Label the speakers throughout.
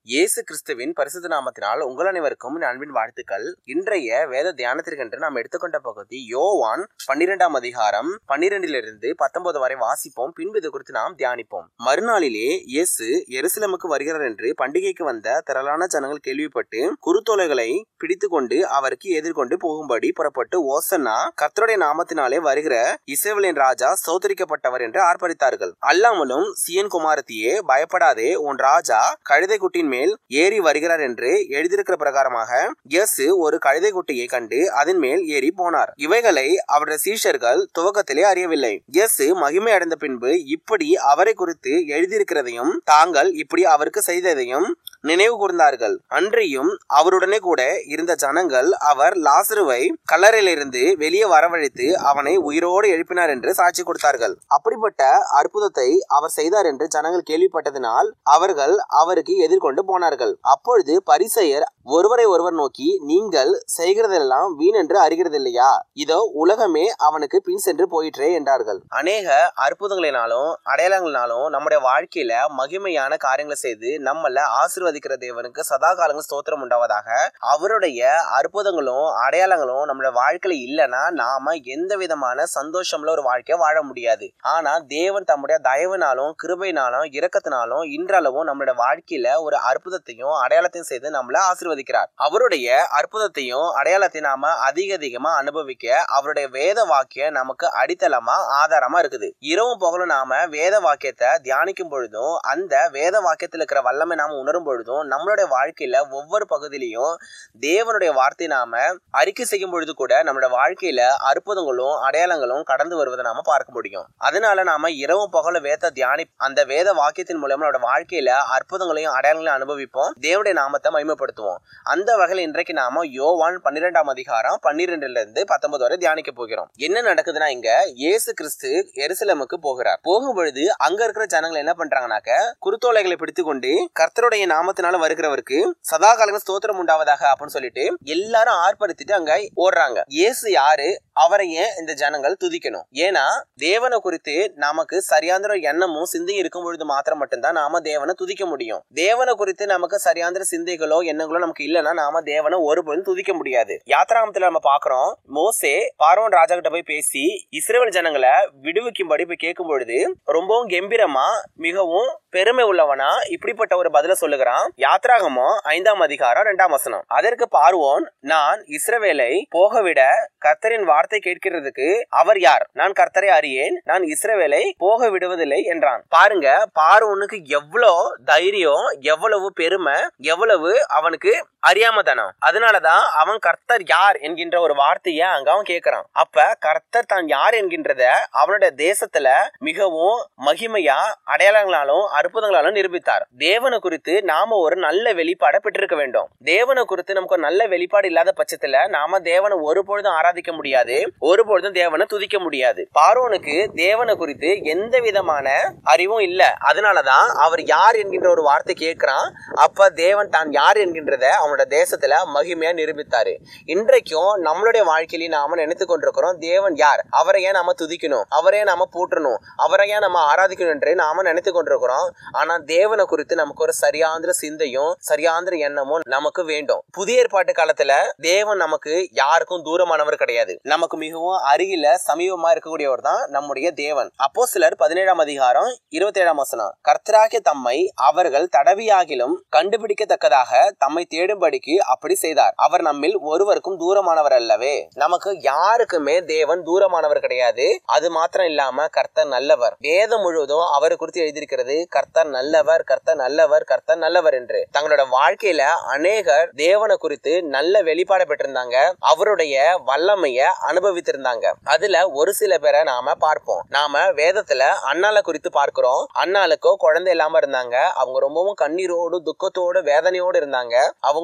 Speaker 1: இயேசு கிறிஸ்துவின் பரிசுத்த நாமத்தினால் உங்கள் அனைவருக்கும் என் அன்பின் வாழ்த்துக்கள் இன்றைய வேத தியானத்திற்கென்று நாம் எடுத்துக்கொண்ட பகுதி யோவான் பன்னிரெண்டாம் அதிகாரம் பன்னிரெண்டிலிருந்து பத்தொன்பது வரை வாசிப்போம் பின்பு இது குறித்து நாம் தியானிப்போம் மறுநாளிலே இயேசு எருசலேமுக்கு வருகிறார் என்று பண்டிகைக்கு வந்த திரளான ஜனங்கள் கேள்விப்பட்டு குருத்தோலைகளை பிடித்து கொண்டு அவருக்கு எதிர்கொண்டு போகும்படி புறப்பட்டு ஓசன்னா கர்த்தருடைய நாமத்தினாலே வருகிற இஸ்ரவேலின் ராஜா சோதரிக்கப்பட்டவர் என்று ஆர்ப்பரித்தார்கள் அல்லாமலும் சியன் குமாரத்தியே பயப்படாதே உன் ராஜா கழுதை குட்டின் மேல் ஏறி வருகிறார் என்று எழுதியிருக்கிற பிரகாரமாக இயேசு ஒரு கழுதை குட்டியை கண்டு அதன் மேல் ஏறி போனார் இவைகளை அவருடைய சீஷர்கள் துவக்கத்திலே அறியவில்லை இயேசு மகிமை அடைந்த பின்பு இப்படி அவரை குறித்து எழுதியிருக்கிறதையும் தாங்கள் இப்படி அவருக்கு செய்ததையும் நினைவு கூர்ந்தார்கள் அன்றியும் அவருடனே கூட இருந்த ஜனங்கள் அவர் லாசருவை கல்லறையிலிருந்து வெளியே வரவழைத்து அவனை உயிரோடு எழுப்பினார் என்று சாட்சி கொடுத்தார்கள் அப்படிப்பட்ட அற்புதத்தை அவர் செய்தார் என்று ஜனங்கள் கேள்விப்பட்டதினால் அவர்கள் அவருக்கு எதிர்கொண்டு போனார்கள் அப்பொழுது பரிசெயர் ஒருவரை ஒருவர் நோக்கி நீங்கள் செய்கிறதெல்லாம் வீண் என்று அறிகிறதில்லையா இதோ உலகமே அவனுக்கு பின் சென்று போயிற்றே என்றார்கள் அநேக அற்புதங்களினாலும் அடையாளங்களினாலும் நம்முடைய வாழ்க்கையில மகிமையான காரியங்களை செய்து நம்மள ஆசீர்வதிக்கிற தேவனுக்கு சதா காலங்கள் ஸ்தோத்திரம் உண்டாவதாக அவருடைய அற்புதங்களும் அடையாளங்களும் நம்மளோட வாழ்க்கையில இல்லைன்னா நாம எந்த விதமான சந்தோஷம்ல ஒரு வாழ்க்கையை வாழ முடியாது ஆனா தேவன் தம்முடைய தயவுனாலும் கிருபைனாலும் இரக்கத்தினாலும் இன்றளவும் நம்மளோட வாழ்க்கையில ஒரு அற்புதத்தையும் அடையாளத்தையும் செய்து நம்மள ஆசீர்வதிக்கிறார் அவருடைய அற்புதத்தையும் அடையாளத்தையும் நாம அதிக அதிகமா அனுபவிக்க அவருடைய வேத வாக்கியம் நமக்கு அடித்தளமா ஆதாரமா இருக்குது இரவும் பகலும் நாம வேத வாக்கியத்தை தியானிக்கும் பொழுதும் அந்த வேத வாக்கியத்தில் இருக்கிற வல்லமை நாம உணரும் பொழுதும் நம்மளுடைய வாழ்க்கையில ஒவ்வொரு பகுதியிலையும் தேவனுடைய வார்த்தை நாம அறிக்கை செய்யும் பொழுது கூட நம்மளோட வாழ்க்கையில அற்புதங்களும் அடையாளங்களும் கடந்து வருவதை நாம பார்க்க முடியும் அதனால நாம இரவும் பகல வேத தியானி அந்த வேத வாக்கியத்தின் மூலமா நம்மளோட வாழ்க்கையில அற்புதங்களையும் அடையாளங்களையும் அனுபவிப்போம் தேவனுடைய நாமத்தை மகிமைப்படுத்துவோம் அந்த வகையில் இன்றைக்கு நாம யோவான் பன்னிரெண்டாம் அதிகாரம் பன்னிரெண்டுல இருந்து பத்தொன்பது வரை தியானிக்க போகிறோம் என்ன நடக்குதுன்னா இங்க இயேசு கிறிஸ்து எருசலேமுக்கு போகிறார் போகும் பொழுது அங்க இருக்கிற ஜனங்கள் என்ன பண்றாங்கனாக்க குருத்தோலைகளை பிடித்து கொண்டு கர்த்தருடைய நாமத்தினால வருகிறவருக்கு சதா காலங்கள் ஸ்தோத்திரம் உண்டாவதாக அப்படின்னு சொல்லிட்டு எல்லாரும் ஆர்ப்பரித்துட்டு அங்க ஓடுறாங்க இயேசு யாரு அவரை ஏன் இந்த ஜனங்கள் துதிக்கணும் ஏன்னா தேவனை குறித்து நமக்கு சரியாந்திர எண்ணமும் சிந்தையும் இருக்கும் பொழுது மாத்திரம் மட்டும்தான் நாம தேவனை துதிக்க முடியும் தேவனை குறித்து நமக்கு சரியாந்திர சிந்தைகளோ எண்ணங்களோ நமக்கு இல்லைன்னா நாம தேவனை ஒருபோதும் துதிக்க முடியாது யாத்திராமத்துல நம்ம பாக்குறோம் மோசே பார்வன் ராஜா கிட்ட போய் பேசி இஸ்ரேல் ஜனங்களை விடுவிக்கும்படி போய் கேட்கும் பொழுது ரொம்பவும் கம்பீரமா மிகவும் பெருமை உள்ளவனா இப்படிப்பட்ட ஒரு பதில சொல்லுகிறான் யாத்ராகமோ ஐந்தாம் அதிகாரம் இரண்டாம் வசனம் அதற்கு பார்வோன் நான் இஸ்ரவேலை போகவிட கர்த்தரின் வார்த்தை கேட்கிறதுக்கு அவர் யார் நான் கர்த்தரை அறியேன் நான் இஸ்ரவேலை போக விடுவதில்லை என்றான் பாருங்க பார்வோனுக்கு எவ்வளோ தைரியம் எவ்வளவு பெருமை எவ்வளவு அவனுக்கு அறியாமதனம் அதனாலதான் அவன் கர்த்தர் யார் என்கின்ற ஒரு வார்த்தைய அங்க அவன் கேட்கிறான் அப்ப கர்த்தர் தான் யார் என்கின்றத அவனுடைய தேசத்துல மிகவும் மகிமையா அடையாளங்களாலும் அற்புதங்களாலும் நிரூபித்தார் தேவனை குறித்து நாம ஒரு நல்ல வெளிப்பாடை பெற்றிருக்க வேண்டும் தேவனை குறித்து நமக்கு ஒரு நல்ல வெளிப்பாடு இல்லாத பட்சத்துல நாம தேவனை ஒருபொழுதும் ஆராதிக்க முடியாது ஒருபொழுதும் தேவனை துதிக்க முடியாது பார்வோனுக்கு தேவனை குறித்து எந்த விதமான அறிவும் இல்ல அதனாலதான் அவர் யார் என்கின்ற ஒரு வார்த்தை கேட்கிறான் அப்ப தேவன் தான் யார் என்கின்றத அவனோட தேசத்துல மகிமையா நிரூபித்தாரு இன்றைக்கும் நம்மளுடைய வாழ்க்கையில நாம நினைத்து கொண்டிருக்கிறோம் தேவன் யார் அவரை ஏன் நாம துதிக்கணும் அவரையே நாம போற்றணும் அவரை ஏன் நம்ம ஆராதிக்கணும் என்று நாம நினைத்து கொண்டிருக்கிறோம் ஆனா தேவனை குறித்து நமக்கு ஒரு சரியாந்திர சிந்தையும் சரியாந்திர எண்ணமும் நமக்கு வேண்டும் புதிய ஏற்பாட்டு காலத்துல தேவன் நமக்கு யாருக்கும் தூரமானவர் கிடையாது நமக்கு மிகவும் அருகில சமீபமா இருக்கக்கூடியவர் தான் நம்முடைய தேவன் அப்போ சிலர் பதினேழாம் அதிகாரம் இருபத்தி ஏழாம் வசனம் கர்த்தராகிய தம்மை அவர்கள் தடவியாகிலும் கண்டுபிடிக்கத்தக்கதாக தம்மை தேடும்படிக்கு அப்படி செய்தார் அவர் நம்மில் ஒருவருக்கும் தூரமானவர் அல்லவே நமக்கு யாருக்குமே தேவன் தூரமானவர் கிடையாது அது மாத்திரம் இல்லாம கர்த்தர் நல்லவர் வேதம் முழுவதும் அவரை குறித்து எழுதியிருக்கிறது கர்த்தர் நல்லவர் கர்த்தர் நல்லவர் கர்த்தர் நல்லவர் என்று தங்களோட வாழ்க்கையில அநேகர் தேவனை குறித்து நல்ல வெளிப்பாடு பெற்றிருந்தாங்க அவருடைய வல்லமைய அனுபவித்திருந்தாங்க அதுல ஒரு சில பேரை நாம பார்ப்போம் நாம வேதத்துல அண்ணால குறித்து பார்க்கிறோம் அண்ணாளுக்கோ குழந்தை இல்லாம இருந்தாங்க அவங்க ரொம்பவும் கண்ணீரோடு துக்கத்தோடு வேதனையோடு இருந்தாங்க அவங்க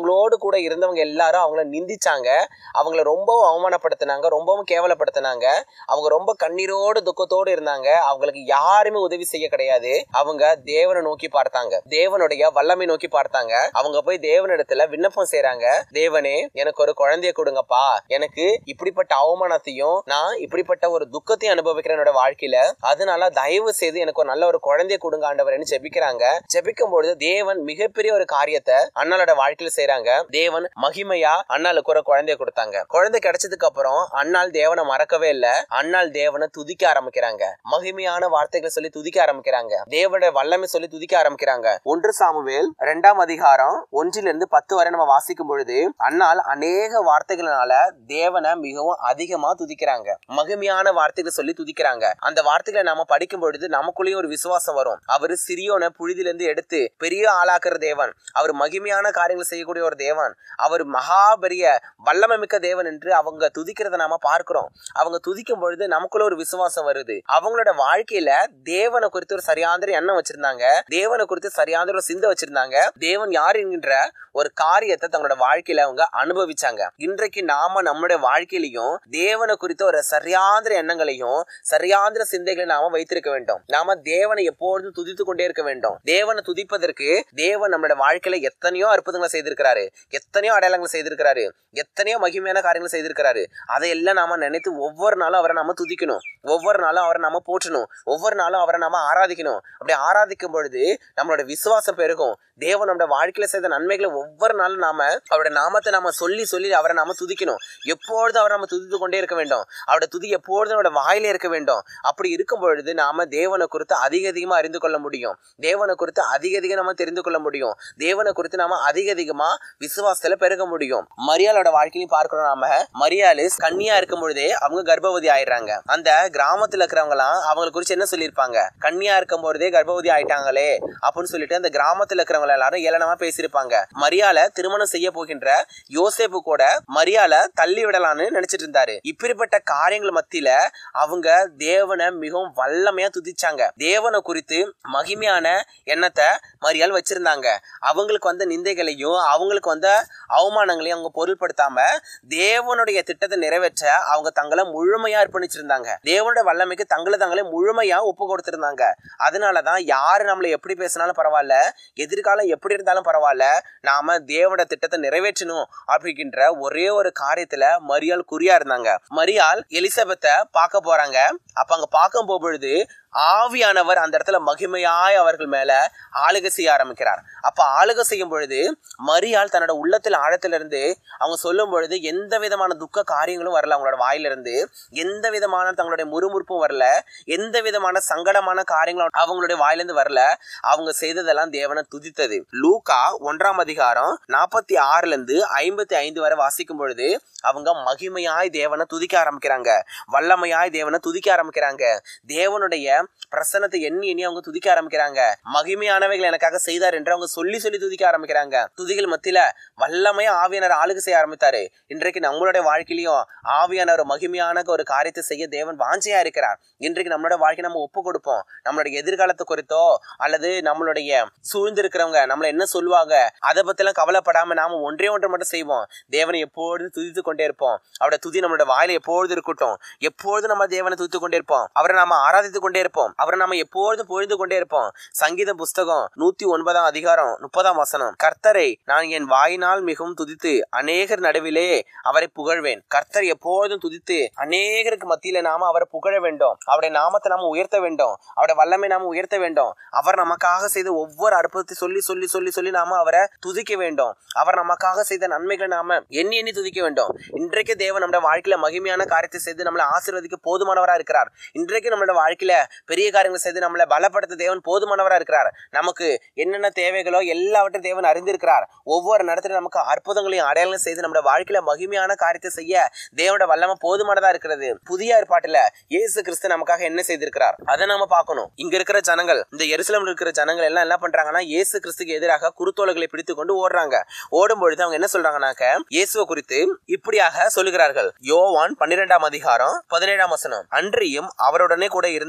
Speaker 1: அவங்களோடு கூட இருந்தவங்க எல்லாரும் அவங்கள நிந்திச்சாங்க அவங்கள ரொம்பவும் அவமானப்படுத்தினாங்க ரொம்பவும் கேவலப்படுத்தினாங்க அவங்க ரொம்ப கண்ணீரோடு துக்கத்தோடு இருந்தாங்க அவங்களுக்கு யாருமே உதவி செய்ய கிடையாது அவங்க தேவனை நோக்கி பார்த்தாங்க தேவனுடைய வல்லமை நோக்கி பார்த்தாங்க அவங்க போய் தேவனிடத்துல விண்ணப்பம் செய்றாங்க தேவனே எனக்கு ஒரு குழந்தைய கொடுங்கப்பா எனக்கு இப்படிப்பட்ட அவமானத்தையும் நான் இப்படிப்பட்ட ஒரு துக்கத்தையும் அனுபவிக்கிறேன் என்னோட வாழ்க்கையில அதனால தயவு செய்து எனக்கு ஒரு நல்ல ஒரு குழந்தைய கொடுங்க ஆண்டவர்னு ஜெபிக்கிறாங்க ஜெபிக்கும் பொழுது தேவன் மிகப்பெரிய ஒரு காரியத்தை அண்ணாளோட வாழ்க்கையில செய்றாங்க தேவன் மகிமையா அண்ணாளுக்கு ஒரு குழந்தைய கொடுத்தாங்க குழந்தை கிடைச்சதுக்கு அப்புறம் அண்ணாள் தேவனை மறக்கவே இல்ல அண்ணாள் தேவனை துதிக்க ஆரம்பிக்கிறாங்க மகிமையான வார்த்தைகளை சொல்லி துதிக்க ஆரம்பிக்கிறாங்க தேவனுடைய வல்லமை சொல்லி துதிக்க ஆரம்பிக்கிறாங்க ஒன்று சாமுவேல் இரண்டாம் அதிகாரம் ஒன்றிலிருந்து பத்து வரை நம்ம வாசிக்கும் பொழுது அண்ணால் அநேக வார்த்தைகளால தேவனை மிகவும் அதிகமா துதிக்கிறாங்க மகிமையான வார்த்தைகளை சொல்லி துதிக்கிறாங்க அந்த வார்த்தைகளை நாம படிக்கும் பொழுது நமக்குள்ளேயும் ஒரு விசுவாசம் வரும் அவரு சிறியோனை புழுதிலிருந்து எடுத்து பெரிய ஆளாக்குற தேவன் அவர் மகிமையான காரியங்களை செய்யக்கூடிய ஒரு தேவன் அவர் மகா பெரிய வல்லமை மிக்க தேவன் என்று அவங்க துதிக்கிறத நாம பார்க்கிறோம் அவங்க துதிக்கும் பொழுது நமக்குள்ள ஒரு விசுவாசம் வருது அவங்களோட வாழ்க்கையில தேவனை குறித்து ஒரு சரியான எண்ணம் வச்சிருந்தாங்க தேவனை குறித்து சரியான ஒரு சிந்தை வச்சிருந்தாங்க தேவன் யார் என்கின்ற ஒரு காரியத்தை தங்களோட வாழ்க்கையில அவங்க அனுபவிச்சாங்க இன்றைக்கு நாம நம்முடைய வாழ்க்கையிலையும் தேவனை குறித்த ஒரு சரியாந்திர எண்ணங்களையும் சரியாந்திர சிந்தைகளை நாம வைத்திருக்க வேண்டும் நாம தேவனை எப்பொழுதும் துதித்து கொண்டே இருக்க வேண்டும் தேவனை துதிப்பதற்கு தேவன் நம்மளோட வாழ்க்கையில எத்தனையோ அற்புதங்களை செய்திருக்கிறாரு எத்தனையோ அடையாளங்களை செய்திருக்கிறாரு எத்தனையோ மகிமையான காரியங்களை செய்திருக்கிறாரு அதையெல்லாம் நாம நினைத்து ஒவ்வொரு நாளும் அவரை நாம துதிக்கணும் ஒவ்வொரு நாளும் அவரை நாம போற்றணும் ஒவ்வொரு நாளும் அவரை நாம ஆராதிக்கணும் அப்படி ஆராதிக்கும் பொழுது நம்மளோட விசுவாசம் பெருகும் தேவன் நம்மளோட வாழ்க்கையில செய்த நன்மைகளை ஒவ்வொரு நாளும் நாம அவருடைய நாமத்தை நாம சொல்லி சொல்லி அவரை நாம துதிக்கணும் எப்பொழுதும் அவரை நம்ம துதித்து கொண்டே இருக்க வேண்டும் அவருடைய துதி எப்பொழுதும் அவரோட வாயில இருக்க வேண்டும் அப்படி இருக்கும் பொழுது நாம தேவனை குறித்து அதிக அதிகமா அறிந்து கொள்ள முடியும் தேவனை குறித்து அதிக அதிகம் நம்ம தெரிந்து கொள்ள முடியும் தேவனை குறித்து நாம அதிக அதிகமா விசுவாசத்துல பெருக முடியும் மரியாளோட வாழ்க்கையிலும் பார்க்கிறோம் நாம மரியாளு கன்னியா இருக்கும் பொழுதே அவங்க கர்ப்பவதி ஆயிடுறாங்க அந்த கிராமத்துல இருக்கிறவங்க எல்லாம் அவங்களை குறிச்சு என்ன சொல்லியிருப்பாங்க கன்னியா இருக்கும் பொழுதே கர்ப்பவதி ஆயிட்டாங்களே அப்படின்னு சொல்லிட்டு அந்த கிராமத்துல இருக்கிறவங்க எல்லாரும் ஏளனமா பேசியிருப்பாங்க மரியால திருமணம் செய்ய போகின்ற யோசேப்பு கூட மரியால தள்ளி விடலாம்னு நினைச்சிட்டு இருந்தாரு இப்படிப்பட்ட காரியங்கள் மத்தியில அவங்க தேவனை மிகவும் வல்லமையா துதிச்சாங்க தேவனை குறித்து மகிமையான எண்ணத்தை மரியாள் வச்சிருந்தாங்க அவங்களுக்கு வந்த நிந்தைகளையும் அவங்களுக்கு வந்த அவமானங்களையும் அவங்க பொருள்படுத்தாம தேவனுடைய திட்டத்தை நிறைவேற்ற அவங்க தங்களை முழுமையா அர்ப்பணிச்சிருந்தாங்க தேவனுடைய வல்லமைக்கு தங்களை தங்களை முழுமையா ஒப்பு கொடுத்திருந்தாங்க அதனாலதான் யாரு நம்மளை எப்படி பேசினாலும் பரவாயில்ல எதிர்காலம் எப்படி இருந்தாலும் பரவாயில்ல நாம தேவனோட திட்டத்தை நிறைவேற்றணும் அப்படிங்கிற ஒரே ஒரு காரியத்துல மரியாள் குறியா இருந்தாங்க மரியாள் எலிசபெத்தை பார்க்க போறாங்க அப்ப அங்க பார்க்க போகும்பொழுது ஆவியானவர் அந்த இடத்துல மகிமையாய் அவர்கள் மேல ஆளுகை செய்ய ஆரம்பிக்கிறார் அப்ப ஆளுகை செய்யும் பொழுது மரியாள் தன்னோட உள்ளத்தில் ஆழத்திலிருந்து அவங்க சொல்லும் பொழுது எந்த விதமான துக்க காரியங்களும் வரல அவங்களோட வாயிலிருந்து எந்த விதமான தங்களுடைய முறுமுறுப்பும் வரல எந்த விதமான சங்கடமான காரியங்களும் அவங்களுடைய வாயிலிருந்து வரல அவங்க செய்ததெல்லாம் தேவனை துதித்தது லூகா ஒன்றாம் அதிகாரம் நாற்பத்தி ஆறுல இருந்து ஐம்பத்தி ஐந்து வரை வாசிக்கும் பொழுது அவங்க மகிமையாய் தேவனை துதிக்க ஆரம்பிக்கிறாங்க வல்லமையாய் தேவனை துதிக்க ஆரம்பிக்கிறாங்க தேவனுடைய பிரசன்னத்தை எண்ணி எண்ணி அவங்க துதிக்க ஆரம்பிக்கிறாங்க மகிமையானவைகள் எனக்காக செய்தார் என்று அவங்க சொல்லி சொல்லி துதிக்க ஆரம்பிக்கிறாங்க துதிகள் மத்தியில வல்லமையா ஆவியானவர் ஆளுகை செய்ய ஆரம்பித்தாரு இன்றைக்கு நம்மளுடைய வாழ்க்கையிலையும் ஆவியானவர் மகிமையான ஒரு காரியத்தை செய்ய தேவன் வாஞ்சையா இருக்கிறார் இன்றைக்கு நம்மளோட வாழ்க்கை நம்ம ஒப்பு கொடுப்போம் நம்மளுடைய எதிர்காலத்தை குறித்தோ அல்லது நம்மளுடைய சூழ்ந்திருக்கிறவங்க நம்மள என்ன சொல்லுவாங்க அதை பத்திலாம் கவலைப்படாம நாம ஒன்றே ஒன்று மட்டும் செய்வோம் தேவனை எப்பொழுதும் துதித்து கொண்டே இருப்போம் அவருடைய துதி நம்மளோட வாயில எப்பொழுதும் இருக்கட்டும் எப்பொழுதும் நம்ம தேவனை துதித்து கொண்டே இருப்போம் அவரை நாம ஆராதித்து கொண்டே இருப்போம் அவரை நாம எப்பொழுதும் பொழுது கொண்டே இருப்போம் சங்கீத புஸ்தகம் நூத்தி ஒன்பதாம் அதிகாரம் முப்பதாம் வசனம் கர்த்தரை நான் என் வாயினால் மிகவும் துதித்து அநேகர் நடுவிலே அவரை புகழ்வேன் கர்த்தர் எப்பொழுதும் துதித்து அநேகருக்கு மத்தியில நாம அவரை புகழ வேண்டும் அவருடைய நாமத்தை நாம உயர்த்த வேண்டும் அவருடைய வல்லமை நாம உயர்த்த வேண்டும் அவர் நமக்காக செய்த ஒவ்வொரு அற்புதத்தை சொல்லி சொல்லி சொல்லி சொல்லி நாம அவரை துதிக்க வேண்டும் அவர் நமக்காக செய்த நன்மைகளை நாம எண்ணி எண்ணி துதிக்க வேண்டும் இன்றைக்கு தேவன் நம்முடைய வாழ்க்கையில மகிமையான காரியத்தை செய்து நம்மளை ஆசீர்வதிக்க போதுமானவரா இருக்கிறார் இன்றைக்கு நம்மளோட வாழ்க்கையில பெரிய காரியங்களை செய்து நம்மளை பலப்படுத்த தேவன் போதுமானவரா இருக்கிறார் நமக்கு என்னென்ன தேவைகளோ எல்லாவற்றையும் தேவன் அறிந்திருக்கிறார் ஒவ்வொரு நேரத்திலும் நமக்கு அற்புதங்களையும் அடையாளம் செய்து நம்மளோட வாழ்க்கையில மகிமையான காரியத்தை செய்ய தேவனோட வல்லமை போதுமானதா இருக்கிறது புதிய ஏற்பாட்டுல இயேசு கிறிஸ்து நமக்காக என்ன செய்திருக்கிறார் அதை நாம பார்க்கணும் இங்க இருக்கிற ஜனங்கள் இந்த எருசலம் இருக்கிற ஜனங்கள் எல்லாம் என்ன பண்றாங்கன்னா இயேசு கிறிஸ்துக்கு எதிராக குருத்தோலைகளை பிடித்து கொண்டு ஓடுறாங்க ஓடும் பொழுது அவங்க என்ன சொல்றாங்கன்னாக்க இயேசுவை குறித்து இப்படியாக சொல்லுகிறார்கள் யோவான் பன்னிரெண்டாம் அதிகாரம் பதினேழாம் வசனம் அன்றியும் அவருடனே கூட இருந்த ஜனங்கள்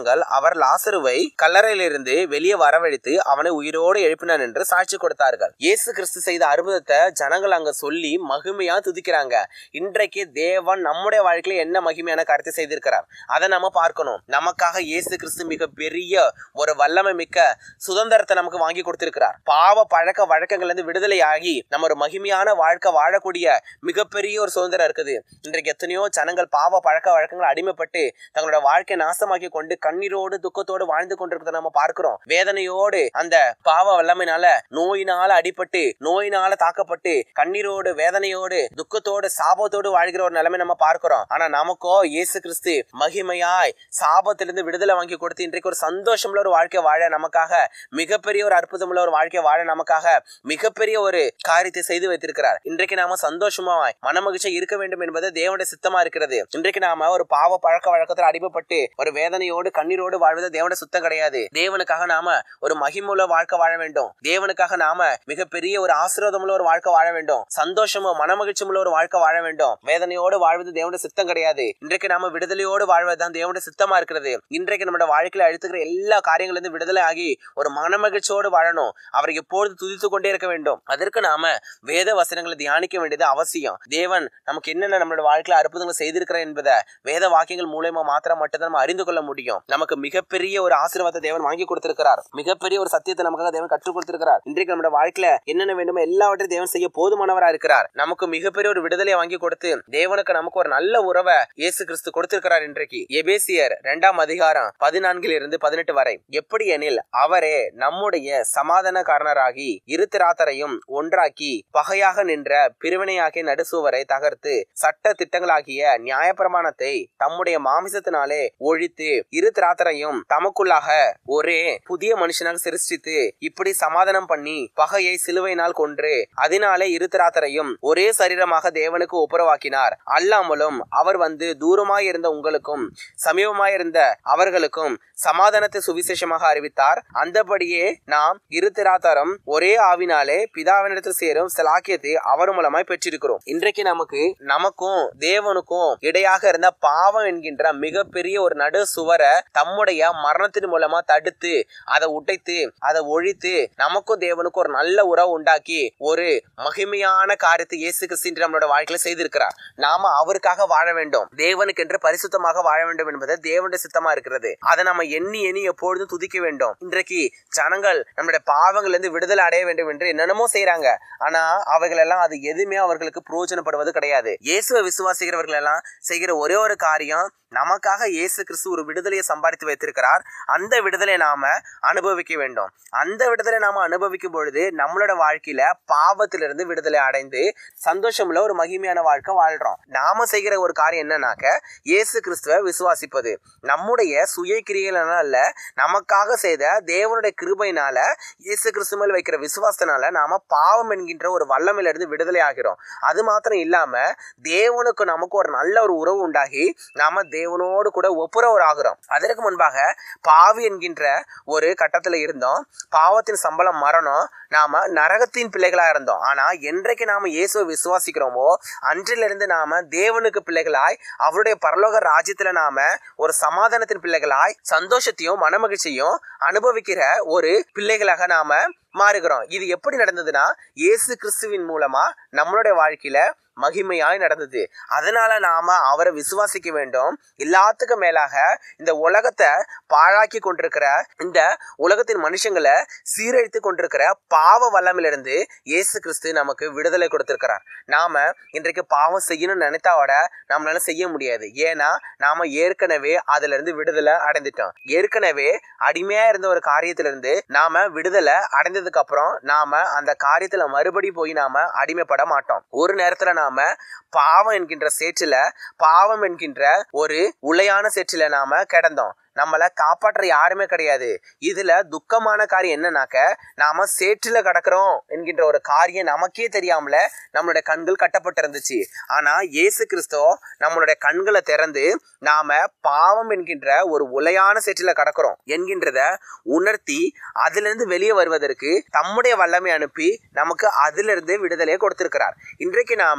Speaker 1: ஜனங்கள் அவர் லாசருவை கல்லறையிலிருந்து வெளியே வரவழைத்து அவனை உயிரோடு எழுப்பினான் என்று சாட்சி கொடுத்தார்கள் இயேசு கிறிஸ்து செய்த அற்புதத்தை ஜனங்கள் அங்க சொல்லி மகிமையா துதிக்கிறாங்க இன்றைக்கு தேவன் நம்முடைய வாழ்க்கையில என்ன மகிமையான காரியத்தை செய்திருக்கிறார் அதை நம்ம பார்க்கணும் நமக்காக இயேசு கிறிஸ்து மிக பெரிய ஒரு வல்லமை மிக்க சுதந்திரத்தை நமக்கு வாங்கி கொடுத்திருக்கிறார் பாவ பழக்க வழக்கங்கள்ல இருந்து விடுதலை ஆகி நம்ம ஒரு மகிமையான வாழ்க்கை வாழக்கூடிய மிகப்பெரிய ஒரு சுதந்திரம் இருக்குது இன்றைக்கு எத்தனையோ ஜனங்கள் பாவ பழக்க வழக்கங்கள் அடிமைப்பட்டு தங்களோட வாழ்க்கையை நாசமாக்கி கொண்டு கண்ணீரோடு துக்கத்தோடு வாழ்ந்து கொண்டிருக்கிறத நம்ம பார்க்கிறோம் வேதனையோடு அந்த பாவ வல்லமைனால நோயினால அடிபட்டு நோயினால தாக்கப்பட்டு கண்ணீரோடு வேதனையோடு துக்கத்தோடு சாபத்தோடு வாழ்கிற ஒரு நிலைமை நம்ம பார்க்கிறோம் ஆனா நமக்கோ இயேசு கிறிஸ்து மகிமையாய் சாபத்திலிருந்து விடுதலை வாங்கி கொடுத்து இன்றைக்கு ஒரு சந்தோஷமுள்ள ஒரு வாழ்க்கை வாழ நமக்காக மிகப்பெரிய ஒரு அற்புதமுள்ள ஒரு வாழ்க்கை வாழ நமக்காக மிகப்பெரிய ஒரு காரியத்தை செய்து வைத்திருக்கிறார் இன்றைக்கு நாம சந்தோஷமாய் மனமகிழ்ச்சியா இருக்க வேண்டும் என்பது தேவனுடைய சித்தமா இருக்கிறது இன்றைக்கு நாம ஒரு பாவ பழக்க வழக்கத்தில் அடிமைப்பட்டு ஒரு வேதனையோடு கண்ணீரோடு வாழ்வது தேவனுடைய சுத்தம் கிடையாது தேவனுக்காக நாம ஒரு மகிமுள்ள வாழ்க்கை வாழ வேண்டும் தேவனுக்காக நாம மிகப்பெரிய ஒரு ஆசீர்வாதமுள்ள ஒரு வாழ்க்கை வாழ வேண்டும் சந்தோஷமும் மனமகிழ்ச்சியுள்ள ஒரு வாழ்க்கை வாழ வேண்டும் வேதனையோடு வாழ்வது தேவனுடைய சித்தம் கிடையாது இன்றைக்கு நாம விடுதலையோடு வாழ்வதுதான் தேவனுடைய சித்தமா இருக்கிறது இன்றைக்கு நம்மளோட வாழ்க்கையில அழுத்துக்கிற எல்லா காரியங்களும் இருந்து விடுதலை ஆகி ஒரு மனமகிழ்ச்சியோடு வாழணும் அவரை எப்பொழுது துதித்து கொண்டே இருக்க வேண்டும் அதற்கு நாம வேத வசனங்களை தியானிக்க வேண்டியது அவசியம் தேவன் நமக்கு என்னென்ன நம்மளோட வாழ்க்கையில அற்புதங்களை செய்திருக்கிறார் என்பதை வேத வாக்கியங்கள் மூலயமா மாத்திரம் மட்டும்தான் நம்ம அறிந்து கொள்ள முடியும் நமக்கு மிகப்பெரிய ஒரு ஆசீர்வாதத்தை தேவன் வாங்கி கொடுத்திருக்கிறார் மிகப்பெரிய ஒரு சத்தியத்தை நமக்காக தேவன் கற்றுக் கொடுத்திருக்கிறார் இன்றைக்கு நம்மளோட வாழ்க்கையில என்னென்ன வேண்டுமோ எல்லாவற்றையும் தேவன் செய்ய போதுமானவரா இருக்கிறார் நமக்கு மிகப்பெரிய ஒரு விடுதலையை வாங்கி கொடுத்து தேவனுக்கு நமக்கு ஒரு நல்ல உறவை இயேசு கிறிஸ்து கொடுத்திருக்கிறார் இன்றைக்கு எபேசியர் இரண்டாம் அதிகாரம் பதினான்கில் இருந்து பதினெட்டு வரை எப்படி எனில் அவரே நம்முடைய சமாதானக்காரனராகி இருத்திராத்தரையும் ஒன்றாக்கி பகையாக நின்ற பிரிவினையாகிய நடுசுவரை தகர்த்து சட்ட திட்டங்களாகிய நியாயப்பிரமாணத்தை தம்முடைய மாமிசத்தினாலே ஒழித்து இரு திராத்தரையும் தமக்குள்ளாக ஒரே புதிய மனுஷனாக சிருஷ்டித்து இப்படி சமாதானம் பண்ணி பகையை சிலுவையினால் கொன்று அதனாலே இரு திராத்தரையும் ஒரே சரீரமாக தேவனுக்கு ஒப்புரவாக்கினார் அல்லாமலும் அவர் வந்து தூரமாயிருந்த உங்களுக்கும் சமீபமாயிருந்த அவர்களுக்கும் சமாதானத்தை சுவிசேஷமாக அறிவித்தார் அந்தபடியே நாம் இரு திராத்தரம் ஒரே ஆவினாலே பிதாவினிடத்தில் சேரும் சிலாக்கியத்தை அவர் மூலமாய் பெற்றிருக்கிறோம் இன்றைக்கு நமக்கு நமக்கும் தேவனுக்கும் இடையாக இருந்த பாவம் என்கின்ற மிகப்பெரிய ஒரு நடு சுவரை தம்முடைய மரணத்தின் மூலமா தடுத்து அதை உடைத்து அதை ஒழித்து நமக்கும் தேவனுக்கும் ஒரு நல்ல உறவு உண்டாக்கி ஒரு மகிமையான காரியத்தை இயேசு கிறிஸ்து நம்மளோட வாழ்க்கையில செய்திருக்கிறார் நாம அவருக்காக வாழ வேண்டும் தேவனுக்கு என்று பரிசுத்தமாக வாழ வேண்டும் என்பது தேவனுடைய சித்தமா இருக்கிறது அதை நம்ம எண்ணி எண்ணி எப்பொழுதும் துதிக்க வேண்டும் இன்றைக்கு ஜனங்கள் நம்மளுடைய பாவங்கள்ல இருந்து விடுதலை அடைய வேண்டும் என்று என்னென்னமோ செய்யறாங்க ஆனா அவைகள் எல்லாம் அது எதுவுமே அவர்களுக்கு பிரயோஜனப்படுவது கிடையாது இயேசுவை விசுவாசிக்கிறவர்கள் எல்லாம் செய்கிற ஒரே ஒரு காரியம் நமக்காக இயேசு கிறிஸ்து ஒரு விடுதலையை சம்பாதித்து வைத்திருக்கிறார் அந்த விடுதலை நாம அனுபவிக்க வேண்டும் அந்த விடுதலை நாம அனுபவிக்கும் பொழுது நம்மளோட வாழ்க்கையில பாவத்திலிருந்து விடுதலை அடைந்து சந்தோஷமுள்ள ஒரு மகிமையான வாழ்க்கை வாழ்றோம் நாம செய்கிற ஒரு காரியம் என்னன்னாக்க இயேசு கிறிஸ்துவ விசுவாசிப்பது நம்முடைய சுய கிரியைகளால அல்ல நமக்காக செய்த தேவனுடைய கிருபையினால இயேசு கிறிஸ்து மேல் வைக்கிற விசுவாசத்தினால நாம பாவம் என்கின்ற ஒரு வல்லமையில இருந்து விடுதலை ஆகிறோம் அது மாத்திரம் இல்லாம தேவனுக்கு நமக்கு ஒரு நல்ல ஒரு உறவு உண்டாகி நாம தேவனோடு கூட ஒப்புரவர் ஆகிறோம் அதற்கு முன்பாக பாவி என்கின்ற ஒரு கட்டத்துல இருந்தோம் பாவத்தின் சம்பளம் மரணம் நாம நரகத்தின் பிள்ளைகளா இருந்தோம் ஆனா என்றைக்கு நாம இயேசுவை விசுவாசிக்கிறோமோ அன்றிலிருந்து நாம தேவனுக்கு பிள்ளைகளாய் அவருடைய பரலோக ராஜ்யத்துல நாம ஒரு சமாதானத்தின் பிள்ளைகளாய் சந்தோஷத்தையும் மனமகிழ்ச்சியும் அனுபவிக்கிற ஒரு பிள்ளைகளாக நாம மாறுகிறோம் இது எப்படி நடந்ததுன்னா இயேசு கிறிஸ்துவின் மூலமா நம்மளுடைய வாழ்க்கையில மகிமையாய் நடந்தது அதனால நாம அவரை விசுவாசிக்க வேண்டும் எல்லாத்துக்கும் மேலாக இந்த உலகத்தை பாழாக்கி கொண்டிருக்கிற இந்த உலகத்தின் மனுஷங்களை சீரழித்து கொண்டிருக்கிற பாவ வல்லமிலிருந்து இயேசு கிறிஸ்து நமக்கு விடுதலை கொடுத்திருக்கிறார் நாம இன்றைக்கு பாவம் செய்யணும்னு நினைத்தாவோட நம்மளால செய்ய முடியாது ஏன்னா நாம ஏற்கனவே அதுல இருந்து விடுதலை அடைந்துட்டோம் ஏற்கனவே அடிமையா இருந்த ஒரு காரியத்திலிருந்து நாம விடுதலை அடைந்ததுக்கு அப்புறம் நாம அந்த காரியத்துல மறுபடி போய் நாம அடிமைப்பட மாட்டோம் ஒரு நேரத்துல நாம பாவம் என்கின்ற சேற்றில பாவம் என்கின்ற ஒரு உளையான சேற்றில நாம கிடந்தோம் நம்மளை காப்பாற்ற யாருமே கிடையாது இதுல துக்கமான காரியம் என்னன்னாக்க நாம சேற்றில கிடக்குறோம் என்கின்ற ஒரு காரியம் நமக்கே தெரியாமல நம்மளுடைய கண்கள் கட்டப்பட்டிருந்துச்சு ஆனா இயேசு கிறிஸ்தோ நம்மளுடைய கண்களை திறந்து நாம பாவம் என்கின்ற ஒரு உலையான சேற்றில கிடக்குறோம் என்கின்றத உணர்த்தி அதுல இருந்து வெளியே வருவதற்கு தம்முடைய வல்லமை அனுப்பி நமக்கு அதுல இருந்து விடுதலையை கொடுத்திருக்கிறார் இன்றைக்கு நாம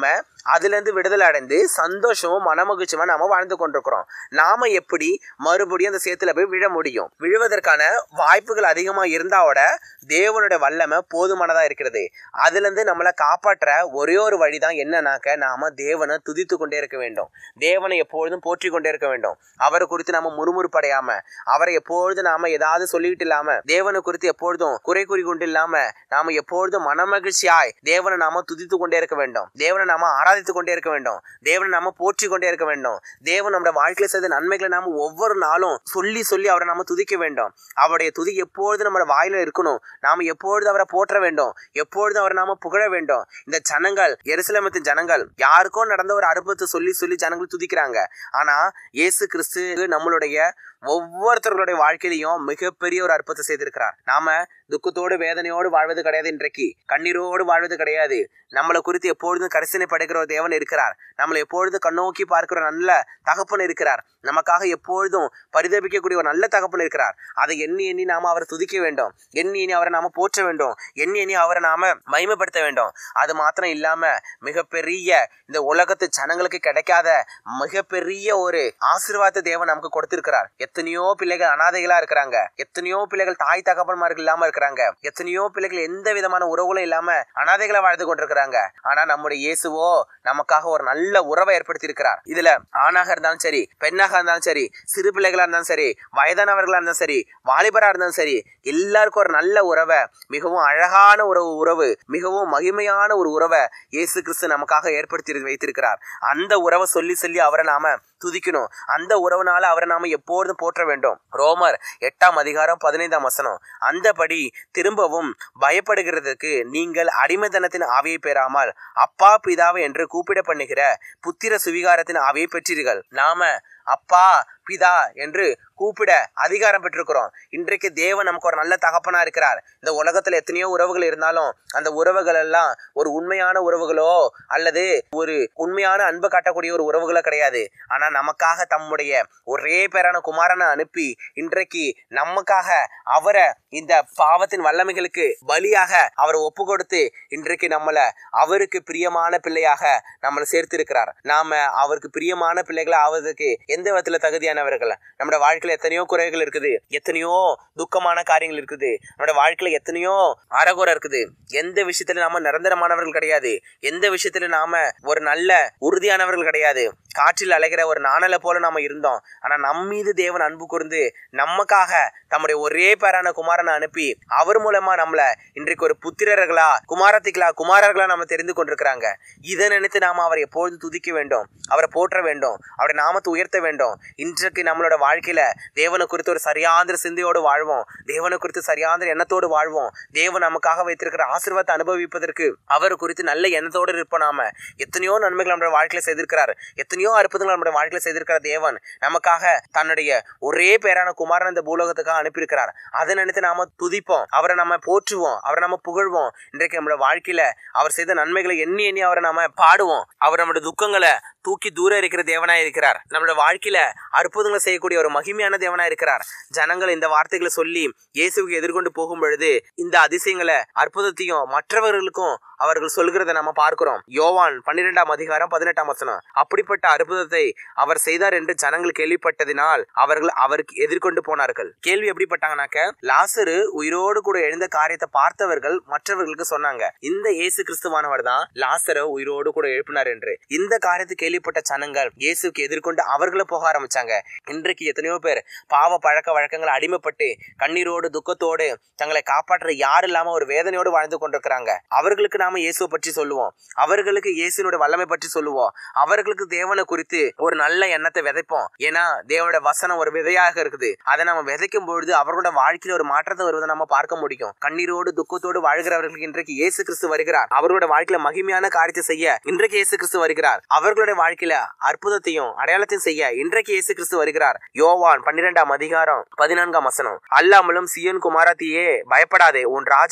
Speaker 1: அதுல இருந்து விடுதலை அடைந்து சந்தோஷமும் மனமகிழ்ச்சியுமா நாம வாழ்ந்து கொண்டிருக்கிறோம் நாம எப்படி மறுபடியும் அந்த சேத்துல போய் விழ முடியும் விழுவதற்கான வாய்ப்புகள் அதிகமா இருந்தாவோட தேவனுடைய வல்லமை போதுமானதா இருக்கிறது அதுல இருந்து நம்மளை காப்பாற்ற ஒரே ஒரு வழிதான் என்னன்னாக்க நாம தேவனை துதித்து கொண்டே இருக்க வேண்டும் தேவனை எப்பொழுதும் போற்றி கொண்டே இருக்க வேண்டும் அவரை குறித்து நாம முறுமுறுப்படையாம அவரை எப்பொழுதும் நாம ஏதாவது சொல்லிட்டு இல்லாம தேவனை குறித்து எப்பொழுதும் குறை குறி கொண்டு இல்லாம நாம எப்பொழுதும் மனமகிழ்ச்சியாய் தேவனை நாம துதித்து கொண்டே இருக்க வேண்டும் தேவனை நாம ஆராதித்து கொண்டே இருக்க வேண்டும் தேவனை நாம போற்றி கொண்டே இருக்க வேண்டும் தேவன் நம்முடைய வாழ்க்கையில செய்த நன்மைகளை நாம ஒவ்வொரு நாளும் சொல்லி சொல்லி அவரை நாம துதிக்க வேண்டும் அவருடைய துதி எப்பொழுதும் நம்ம வாயில இருக்கணும் நாம எப்பொழுதும் அவரை போற்ற வேண்டும் எப்பொழுதும் அவரை நாம புகழ வேண்டும் இந்த ஜனங்கள் எருசலேமத்தின் ஜனங்கள் யாருக்கோ நடந்த ஒரு அற்புதத்தை சொல்லி சொல்லி ஜனங்கள் துதிக்கிறாங்க ஆனா இயேசு கிறிஸ்து நம்மளுடைய ஒவ்வொருத்தர்களுடைய வாழ்க்கையிலையும் மிகப்பெரிய ஒரு அற்புதத்தை செய்திருக்கிறார் நாம துக்கத்தோடு வேதனையோடு வாழ்வது கிடையாது இன்றைக்கு கண்ணீரோடு வாழ்வது கிடையாது நம்மளை குறித்து எப்பொழுதும் கரிசனை படைக்கிற ஒரு தேவன் இருக்கிறார் நம்மளை எப்பொழுதும் கண்ணோக்கி பார்க்கிற ஒரு நல்ல தகப்பன் இருக்கிறார் நமக்காக எப்பொழுதும் பரிதபிக்கக்கூடிய ஒரு நல்ல தகப்பன் இருக்கிறார் அதை எண்ணி எண்ணி நாம அவரை துதிக்க வேண்டும் எண்ணி எண்ணி அவரை நாம போற்ற வேண்டும் எண்ணி எண்ணி அவரை நாம மகிமைப்படுத்த வேண்டும் அது மாத்திரம் இல்லாம மிகப்பெரிய இந்த உலகத்து ஜனங்களுக்கு கிடைக்காத மிகப்பெரிய ஒரு ஆசீர்வாத தேவன் நமக்கு கொடுத்திருக்கிறார் எத்தனையோ பிள்ளைகள் அனாதைகளா இருக்கிறாங்க எத்தனையோ பிள்ளைகள் தாய் தகப்பன்மார்கள் இல்லாம இருக்கிறாங்க எத்தனையோ பிள்ளைகள் எந்த விதமான உறவுகளும் இல்லாம அனாதைகளா வாழ்ந்து கொண்டிருக்கிறாங்க ஆனா நம்முடைய இயேசுவோ நமக்காக ஒரு நல்ல உறவை ஏற்படுத்தி இருக்கிறார் இதுல ஆணாக இருந்தாலும் சரி பெண்ணாக இருந்தாலும் சரி சிறு பிள்ளைகளா இருந்தாலும் சரி வயதானவர்களா இருந்தாலும் சரி வாலிபரா இருந்தாலும் சரி எல்லாருக்கும் ஒரு நல்ல உறவை மிகவும் அழகான ஒரு உறவு மிகவும் மகிமையான ஒரு உறவை இயேசு கிறிஸ்து நமக்காக ஏற்படுத்தி வைத்திருக்கிறார் அந்த உறவை சொல்லி சொல்லி அவரை நாம துதிக்கணும் அந்த உறவுனால அவரை நாம எப்பொழுதும் போற்ற வேண்டும் ரோமர் எட்டாம் அதிகாரம் பதினைந்தாம் வசனம் அந்தபடி திரும்பவும் பயப்படுகிறதுக்கு நீங்கள் அடிமைத்தனத்தின் ஆவியை பெறாமல் அப்பா பிதாவை என்று கூப்பிட பண்ணுகிற புத்திர சுவிகாரத்தின் ஆவியை பெற்றீர்கள் நாம அப்பா பிதா என்று கூப்பிட அதிகாரம் பெற்றிருக்கிறோம் இன்றைக்கு தேவன் நமக்கு ஒரு நல்ல தகப்பனா இருக்கிறார் இந்த உலகத்துல எத்தனையோ உறவுகள் இருந்தாலும் அந்த உறவுகள் எல்லாம் ஒரு உண்மையான உறவுகளோ அல்லது ஒரு உண்மையான அன்பு காட்டக்கூடிய ஒரு உறவுகளோ கிடையாது ஆனா நமக்காக தம்முடைய ஒரே பேரான குமாரனை அனுப்பி இன்றைக்கு நமக்காக அவரை இந்த பாவத்தின் வல்லமைகளுக்கு பலியாக அவரை ஒப்பு கொடுத்து இன்றைக்கு நம்மள அவருக்கு பிரியமான பிள்ளையாக நம்மளை சேர்த்திருக்கிறார் நாம அவருக்கு பிரியமான பிள்ளைகளை ஆவதற்கு எந்த விதத்துல தகுதியானவர்கள் நம்மளோட வாழ்க்கையில எத்தனையோ குறைகள் இருக்குது எத்தனையோ துக்கமான காரியங்கள் இருக்குது நம்மளோட வாழ்க்கையில எத்தனையோ அறகுறை இருக்குது எந்த விஷயத்துல நாம நிரந்தரமானவர்கள் கிடையாது எந்த விஷயத்துல நாம ஒரு நல்ல உறுதியானவர்கள் கிடையாது காற்றில் அலைகிற ஒரு நாணலை போல நாம இருந்தோம் ஆனா நம் மீது தேவன் அன்பு கூர்ந்து நமக்காக தம்முடைய ஒரே பேரான குமாரனை அனுப்பி அவர் மூலமா நம்மள இன்றைக்கு ஒரு புத்திரர்களா குமாரத்திகளா குமாரர்களா நம்ம தெரிந்து கொண்டிருக்கிறாங்க இதை நினைத்து நாம அவரை எப்பொழுது துதிக்க வேண்டும் அவரை போற்ற வேண்டும் அவருடைய நாமத்தை உயர்த்த வேண்டும் இன்றைக்கு நம்மளோட வாழ்க்கையில தேவனை குறித்து ஒரு சரியாந்திர சிந்தையோடு வாழ்வோம் தேவனை குறித்து சரியாந்திர எண்ணத்தோடு வாழ்வோம் தேவன் நமக்காக வைத்திருக்கிற ஆசீர்வாதத்தை அனுபவிப்பதற்கு அவர் குறித்து நல்ல எண்ணத்தோடு இருப்போம் நாம எத்தனையோ நன்மைகள் நம்முடைய வாழ்க்கையில செய்திருக்கிறார் எத்தனையோ அற்புதங்கள் நம்முடைய வாழ்க்கையில செய்திருக்கிற தேவன் நமக்காக தன்னுடைய ஒரே பேரான குமாரன் இந்த பூலோகத்துக்காக அனுப்பியிருக்கிறார் அதை நினைத்து நாம துதிப்போம் அவரை நம்ம போற்றுவோம் அவரை நம்ம புகழ்வோம் இன்றைக்கு நம்மளோட வாழ்க்கையில அவர் செய்த நன்மைகளை எண்ணி எண்ணி அவரை நாம பாடுவோம் அவர் நம்முடைய துக்கங்களை தூக்கி தூரம் இருக்கிற தேவனாய் இருக்கிறார் நம்மளோட வாழ்க்கையில அற்புதங்களை செய்யக்கூடிய ஒரு மகிமையான தேவனாய் இருக்கிறார் ஜனங்கள் இந்த வார்த்தைகளை சொல்லி இயேசுக்கு எதிர்கொண்டு போகும் பொழுது இந்த அதிசயங்களை அற்புதத்தையும் மற்றவர்களுக்கும் அவர்கள் சொல்கிறத நம்ம பார்க்கிறோம் யோவான் பன்னிரெண்டாம் அதிகாரம் பதினெட்டாம் வசனம் அப்படிப்பட்ட அற்புதத்தை அவர் செய்தார் என்று ஜனங்கள் கேள்விப்பட்டதினால் அவர்கள் அவருக்கு எதிர்கொண்டு போனார்கள் கேள்வி எப்படிப்பட்டாங்கனாக்க லாசரு உயிரோடு கூட எழுந்த காரியத்தை பார்த்தவர்கள் மற்றவர்களுக்கு சொன்னாங்க இந்த இயேசு கிறிஸ்துவானவர் தான் லாசரை உயிரோடு கூட எழுப்பினார் என்று இந்த காரியத்தை கேள்விப்பட்ட ஜனங்கள் இயேசுக்கு எதிர்கொண்டு அவர்களை போக ஆரம்பிச்சாங்க இன்றைக்கு எத்தனையோ பேர் பாவ பழக்க வழக்கங்கள் அடிமைப்பட்டு கண்ணீரோடு துக்கத்தோடு தங்களை காப்பாற்ற யார் இல்லாம ஒரு வேதனையோடு வாழ்ந்து கொண்டிருக்கிறாங்க அவர்களுக்கு நாம இயேசுவை பற்றி சொல்லுவோம் அவர்களுக்கு இயேசுனுடைய வல்லமை பற்றி சொல்லுவோம் அவர்களுக்கு தேவனை குறித்து ஒரு நல்ல எண்ணத்தை விதைப்போம் ஏன்னா தேவனோட வசனம் ஒரு விதையாக இருக்குது அதை நம்ம விதைக்கும் பொழுது அவர்களோட வாழ்க்கையில ஒரு மாற்றத்தை வருவதை நம்ம பார்க்க முடியும் கண்ணீரோடு துக்கத்தோடு வாழ்கிறவர்களுக்கு இன்றைக்கு இயேசு கிறிஸ்து வருகிறார் அவர்களோட வாழ்க்கையில மகிமையான காரியத்தை செய்ய இன்றைக்கு இயேசு கிறிஸ்து வருகிறார் அவர்களுடைய வாழ்க்கையில அற்புதத்தையும் அடையாளத்தையும் செய்ய இன்றைக்கு இயேசு கிறிஸ்து வருகிறார் யோவான் பன்னிரெண்டாம் அதிகாரம் பதினான்காம் வசனம் அல்லாமலும் சியோன் குமாரத்தியே பயப்படாதே உன் ராஜா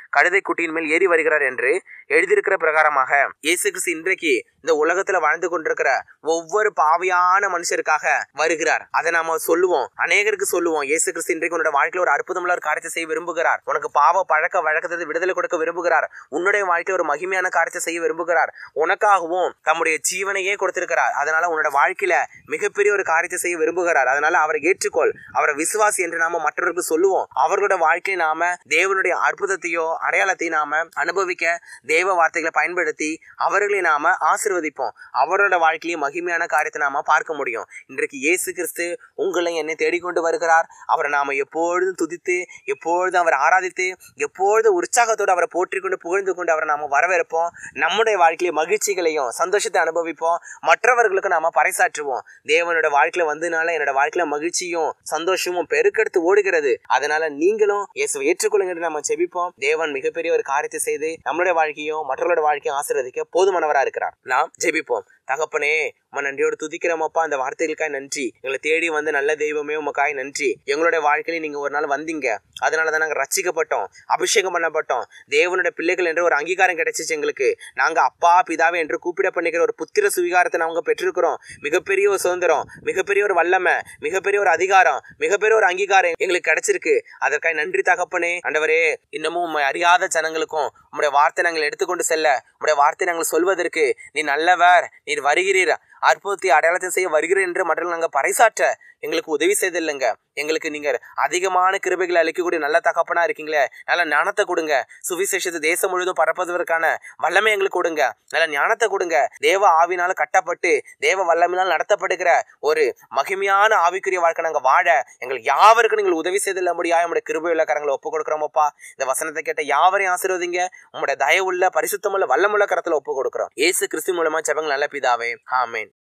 Speaker 1: கழுதை குட்டியின் மேல் ஏறி வருகிறார் என்று எழுதியிருக்கிற பிரகாரமாக இயேசு கிறிஸ்து இன்றைக்கு இந்த உலகத்துல வாழ்ந்து கொண்டிருக்கிற ஒவ்வொரு பாவியான மனுஷருக்காக வருகிறார் அதை நாம சொல்லுவோம் அநேகருக்கு சொல்லுவோம் இயேசு கிறிஸ்து இன்றைக்கு உன்னோட வாழ்க்கையில ஒரு அற்புதமுள்ள ஒரு காரியத்தை செய்ய விரும்புகிறார் உனக்கு பாவ பழக்க வழக்கத்தை விடுதலை கொடுக்க விரும்புகிறார் உன்னுடைய வாழ்க்கையில ஒரு மகிமையான காரியத்தை செய்ய விரும்புகிறார் உனக்காகவும் தம்முடைய ஜீவனையே கொடுத்திருக்கிறார் அதனால உன்னோட வாழ்க்கையில மிகப்பெரிய ஒரு காரியத்தை செய்ய விரும்புகிறார் அதனால அவரை ஏற்றுக்கொள் அவரை விசுவாசி என்று நாம மற்றவர்களுக்கு சொல்லுவோம் அவர்களோட வாழ்க்கை நாம தேவனுடைய அற்புதத்தையோ அடையாளத்தை நாம அனுபவிக்க தேவ வார்த்தைகளை பயன்படுத்தி அவர்களை நாம ஆசிர்வதிப்போம் அவரோட வாழ்க்கையிலேயே மகிமையான காரியத்தை நாம பார்க்க முடியும் இன்றைக்கு இயேசு கிறிஸ்து உங்களை என்னை தேடிக்கொண்டு வருகிறார் அவரை நாம எப்பொழுதும் துதித்து எப்பொழுதும் அவரை ஆராதித்து எப்பொழுதும் உற்சாகத்தோடு அவரை போற்றிக் கொண்டு புகழ்ந்து கொண்டு அவரை நாம வரவேற்போம் நம்முடைய வாழ்க்கையில மகிழ்ச்சிகளையும் சந்தோஷத்தை அனுபவிப்போம் மற்றவர்களுக்கு நாம பறைசாற்றுவோம் தேவனோட வாழ்க்கையில வந்ததுனால என்னோட வாழ்க்கையில மகிழ்ச்சியும் சந்தோஷமும் பெருக்கெடுத்து ஓடுகிறது அதனால நீங்களும் இயேசுவை ஏற்றுக்கொள்ளுங்க என்று நம்ம செபிப்போம் தேவன் மிகப்பெரிய ஒரு காரியத்தை செய்து நம்மளுடைய வாழ்க்கையும் மற்றவர்களோட வாழ்க்கையும் ஆசீர்வதிக்க போதுமானவரா இருக்கிறார் நாம் ஜெபிப்போம் தகப்பனே உம நன்றியோடு துதிக்கிறோமப்பா அந்த வார்த்தைகளுக்காய் நன்றி எங்களை தேடி வந்த நல்ல தெய்வமே உமக்காய் நன்றி எங்களுடைய வாழ்க்கையில நீங்க ஒரு நாள் வந்தீங்க அதனால தான் நாங்க ரட்சிக்கப்பட்டோம் அபிஷேகம் பண்ணப்பட்டோம் தேவனுடைய பிள்ளைகள் என்ற ஒரு அங்கீகாரம் கிடைச்சிச்சு எங்களுக்கு நாங்க அப்பா பிதாவே என்று கூப்பிட பண்ணிக்கிற ஒரு புத்திர சுவிகாரத்தை நாங்க பெற்றிருக்கிறோம் மிகப்பெரிய ஒரு சுதந்திரம் மிகப்பெரிய ஒரு வல்லமை மிகப்பெரிய ஒரு அதிகாரம் மிகப்பெரிய ஒரு அங்கீகாரம் எங்களுக்கு கிடைச்சிருக்கு அதற்காக நன்றி தகப்பனே ஆண்டவரே இன்னமும் உண்மை அறியாத ஜனங்களுக்கும் உம்முடைய வார்த்தை நாங்கள் எடுத்துக்கொண்டு செல்ல உம்முடைய வார்த்தை நாங்கள் சொல்வதற்கு நீ நல்லவர் நீர் வருகிறீர் அற்புதத்தை அடையாளத்தை செய்ய வருகிறீர் என்று மற்றவர்கள் நாங்கள் பறைசாற்ற எங்களுக்கு உதவி செய்தில்லைங்க எங்களுக்கு நீங்க அதிகமான கிருபைகளை அளிக்கக்கூடிய நல்ல தகப்பனா இருக்கீங்களே நல்ல ஞானத்தை கொடுங்க சுவிசேஷத்தை தேசம் முழுவதும் பரப்புவதற்கான வல்லமை எங்களுக்கு கொடுங்க நல்ல ஞானத்தை கொடுங்க தேவ ஆவினால கட்டப்பட்டு தேவ வல்லமையினால் நடத்தப்படுகிற ஒரு மகிமையான ஆவிக்குரிய வாழ்க்கை நாங்கள் வாழ எங்களுக்கு யாவருக்கும் நீங்கள் உதவி செய்தில்ல முடியாது நம்முடைய கிருபை உள்ள கரங்களை ஒப்பு கொடுக்குறோமப்பா இந்த வசனத்தை கேட்ட யாவரையும் ஆசீர்வதிங்க உங்களுடைய தயவுள்ள பரிசுத்தமுள்ள வல்லமுள்ள கரத்துல ஒப்பு கொடுக்குறோம் ஏசு கிறிஸ்து மூலமா ஜெபங்கள் நல்ல பிதாவே ஆமேன்